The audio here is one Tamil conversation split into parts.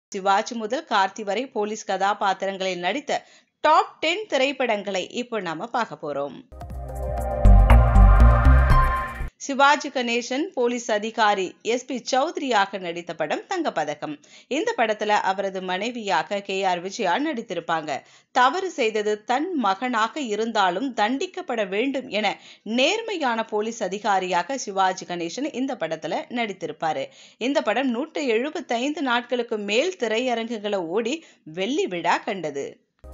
சிவாஜி முதல் கார்த்தி வரை போலீஸ் கதாபாத்திரங்களில் நடித்த டாப் டென் திரைப்படங்களை இப்போ நாம பார்க்க போறோம் சிவாஜி கணேசன் போலீஸ் அதிகாரி எஸ் பி சௌத்ரியாக நடித்த படம் தங்கப்பதக்கம் இந்த படத்துல அவரது மனைவியாக கே ஆர் விஜயா நடித்திருப்பாங்க தவறு செய்தது தன் மகனாக இருந்தாலும் தண்டிக்கப்பட வேண்டும் என நேர்மையான போலீஸ் அதிகாரியாக சிவாஜி கணேசன் இந்த படத்துல நடித்திருப்பாரு இந்த படம் நூற்று எழுபத்தைந்து நாட்களுக்கு மேல் திரையரங்குகளை ஓடி வெள்ளி விழா கண்டது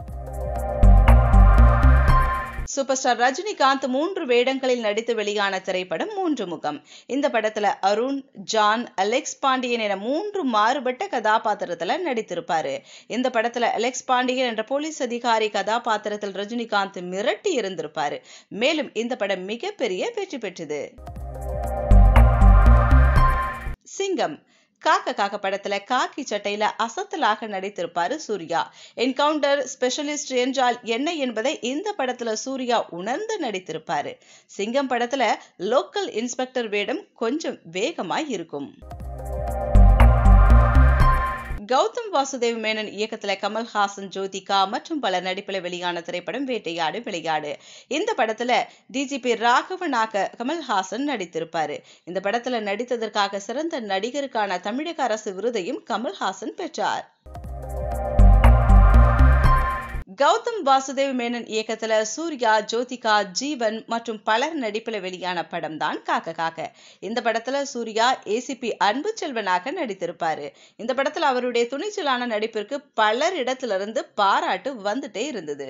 சூப்பர் ஸ்டார் ரஜினிகாந்த் மூன்று வேடங்களில் நடித்து வெளியான திரைப்படம் மூன்று முகம் இந்த படத்துல அருண் ஜான் அலெக்ஸ் பாண்டியன் என மூன்று மாறுபட்ட கதாபாத்திரத்துல நடித்திருப்பாரு இந்த படத்துல அலெக்ஸ் பாண்டியன் என்ற போலீஸ் அதிகாரி கதாபாத்திரத்தில் ரஜினிகாந்த் மிரட்டி இருந்திருப்பாரு மேலும் இந்த படம் மிகப்பெரிய வெற்றி பெற்றது சிங்கம் காக்க காக்க படத்துல காக்கி சட்டையில அசத்தலாக நடித்திருப்பாரு சூர்யா என்கவுண்டர் ஸ்பெஷலிஸ்ட் என்றால் என்ன என்பதை இந்த படத்துல சூர்யா உணர்ந்து நடித்திருப்பாரு சிங்கம் படத்துல லோக்கல் இன்ஸ்பெக்டர் வேடம் கொஞ்சம் வேகமாய் இருக்கும் கௌதம் வாசுதேவ் மேனன் இயக்கத்துல கமல்ஹாசன் ஜோதிகா மற்றும் பல நடிப்பில் வெளியான திரைப்படம் வேட்டையாடு விளையாடு இந்த படத்துல டிஜிபி ராகவனாக கமல்ஹாசன் நடித்திருப்பாரு இந்த படத்துல நடித்ததற்காக சிறந்த நடிகருக்கான தமிழக அரசு விருதையும் கமல்ஹாசன் பெற்றார் கௌதம் வாசுதேவ் மேனன் இயக்கத்துல சூர்யா ஜோதிகா ஜீவன் மற்றும் பலர் நடிப்பில் வெளியான படம் தான் காக்க காக்க இந்த படத்துல சூர்யா ஏசிபி அன்பு செல்வனாக நடித்திருப்பாரு இந்த படத்துல அவருடைய துணிச்சலான நடிப்பிற்கு பலர் இடத்திலிருந்து பாராட்டு வந்துட்டே இருந்தது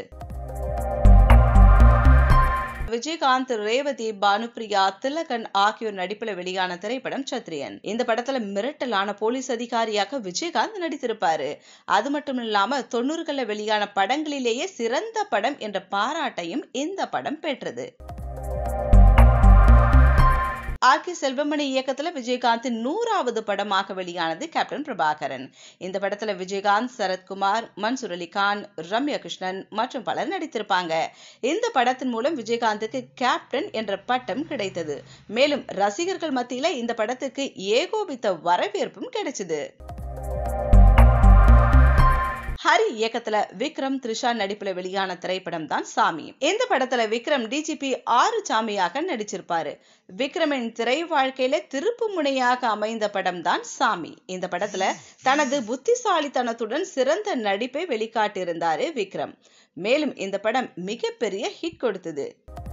விஜயகாந்த் ரேவதி பானுப்பிரியா திலகன் ஆகியோர் நடிப்புல வெளியான திரைப்படம் சத்ரியன் இந்த படத்துல மிரட்டலான போலீஸ் அதிகாரியாக விஜயகாந்த் நடித்திருப்பாரு அது மட்டும் இல்லாம தொண்ணூறுகள்ல வெளியான படங்களிலேயே சிறந்த படம் என்ற பாராட்டையும் இந்த படம் பெற்றது ஆர் கே செல்வமணி இயக்கத்துல விஜயகாந்தின் நூறாவது படமாக வெளியானது கேப்டன் பிரபாகரன் இந்த படத்துல விஜயகாந்த் சரத்குமார் மன்சூர் அலிகான் ரம்யா கிருஷ்ணன் மற்றும் பலர் நடித்திருப்பாங்க இந்த படத்தின் மூலம் விஜயகாந்துக்கு கேப்டன் என்ற பட்டம் கிடைத்தது மேலும் ரசிகர்கள் மத்தியில இந்த படத்துக்கு ஏகோபித்த வரவேற்பும் கிடைச்சது ஹரி இயக்கத்துல விக்ரம் த்ரிஷா நடிப்புல வெளியான திரைப்படம் தான் சாமி இந்த படத்துல விக்ரம் டிஜிபி ஆறு சாமியாக நடிச்சிருப்பாரு விக்ரமின் திரை வாழ்க்கையில திருப்பு முனையாக அமைந்த படம் தான் சாமி இந்த படத்துல தனது புத்திசாலித்தனத்துடன் சிறந்த நடிப்பை வெளிக்காட்டியிருந்தாரு விக்ரம் மேலும் இந்த படம் மிகப்பெரிய ஹிட் கொடுத்தது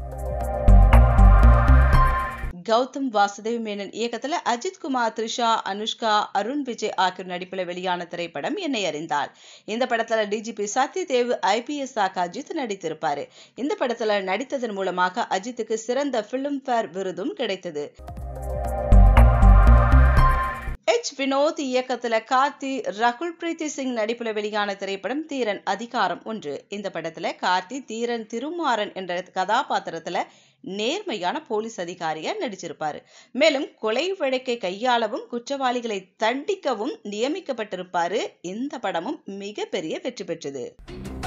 கௌதம் வாசுதேவ் மேனன் இயக்கத்துல அஜித் குமார் த்ரிஷா அனுஷ்கா அருண் விஜய் ஆகியோர் நடிப்புல வெளியான திரைப்படம் என்னை அறிந்தால் இந்த படத்துல டிஜிபி சத்யதேவ் ஐபிஎஸ் ஆக அஜித் நடித்திருப்பாரு இந்த படத்துல நடித்ததன் மூலமாக அஜித்துக்கு சிறந்த பிலிம் ஃபேர் விருதும் கிடைத்தது எச் வினோத் இயக்கத்துல கார்த்தி ரகுல் பிரீத்தி சிங் நடிப்புல வெளியான திரைப்படம் தீரன் அதிகாரம் ஒன்று இந்த படத்துல கார்த்தி தீரன் திருமாறன் என்ற கதாபாத்திரத்துல நேர்மையான போலீஸ் அதிகாரியா நடிச்சிருப்பாரு மேலும் கொலை வழக்கை கையாளவும் குற்றவாளிகளை தண்டிக்கவும் நியமிக்கப்பட்டிருப்பாரு இந்த படமும் மிகப்பெரிய வெற்றி பெற்றது